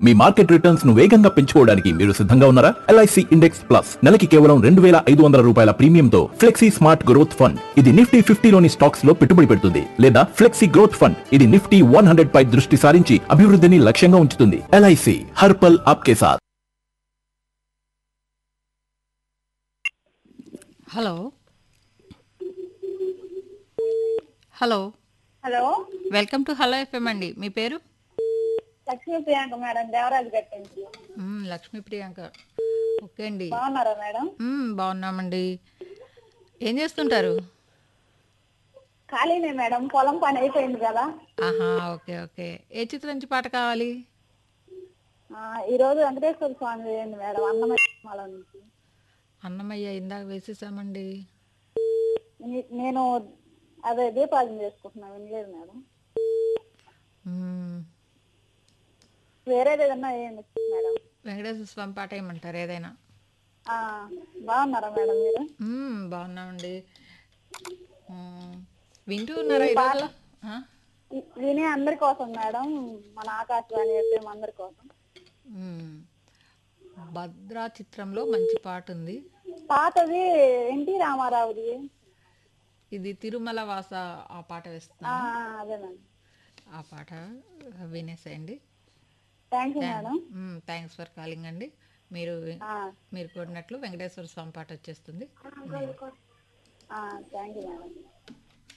మీ market returns ను వేగంగా పెంచుకోవడానికి మీరు సిద్ధంగా ఉన్నారా ఎల్ఐసి ఇండెక్స్ ప్లస్ నెలకి కేవలం రెండు వేల ఐదు వందల రూపాయల ప్రీమియంతో ఫ్లెక్సీ స్మార్ట్ గ్రోత్ ఫండ్ ఇది నిఫ్టీ ఫిఫ్టీలోని స్టాక్స్ లో పెట్టుబడి పెడుతుంది లేదా ఫ్లెక్సీ గ్రోత్ ఫండ్ ఇది నిఫ్టీ వన్ హండ్రెడ్ పై దృష్టి సారించి అభివృద్ధిని లక్ష్యంగా ఉంచుతుంది ఎల్ఐసి హర్పల్ ఆప్కే సాత్ hello hello hello welcome to hello FM అండి మీ పేరు లక్ష్మీ ప్రియాంక మేడం దేవరాజు గట్టించి మ్మ్, లక్ష్మీ ప్రియాంక ఓకే అండి బాగున్నారా మేడం మ్మ్, బాగున్నామండి ఏం చేస్తుంటారు ఖాళీనే మేడం పొలం పని అయిపోయింది కదా ఆహా ఓకే ఓకే ఏ చిత్రం నుంచి పాట కావాలి ఆ, ఈ రోజు వెంకటేశ్వర స్వామి వేయండి మేడం అన్నమయ్య సినిమాల నుంచి అన్నమయ్య ఇందాక వేసేసామండి నే- నేను అదే దీపావళి చేసుకుంటున్నా వినలేదు మేడం మ్మ్, వేరేది ఏదన్నా వేయండి మేడం వెంకటేశ్వర స్వామి పాట ఏమంటారు ఏదైనా ఆ, బాగున్నారా మేడం మీరు మ్మ్, బాగున్నామండి మ్మ్, వింటూ ఉన్నారా ఈరోజు ఆ? వి- వినే అందరి కోసం మేడం మన ఆకాశవాణి ఎఫ్ఎం అందరి కోసం మ్మ్. భద్రా చిత్రంలో మంచి పాట ఉంది పాతది ఎన్టీ రామారావుది ఇది తిరుమల వాస ఆ పాట ఆ, వేస్తున్నా అదే మేడం ఆ పాట వినేసేయండి thank you madam thanks for calling అండి మీరు ఆ, మీరు కోరినట్లు వెంకటేశ్వర స్వామి పాట వచ్చేస్తుంది థ్యాంక్ యూ మేడం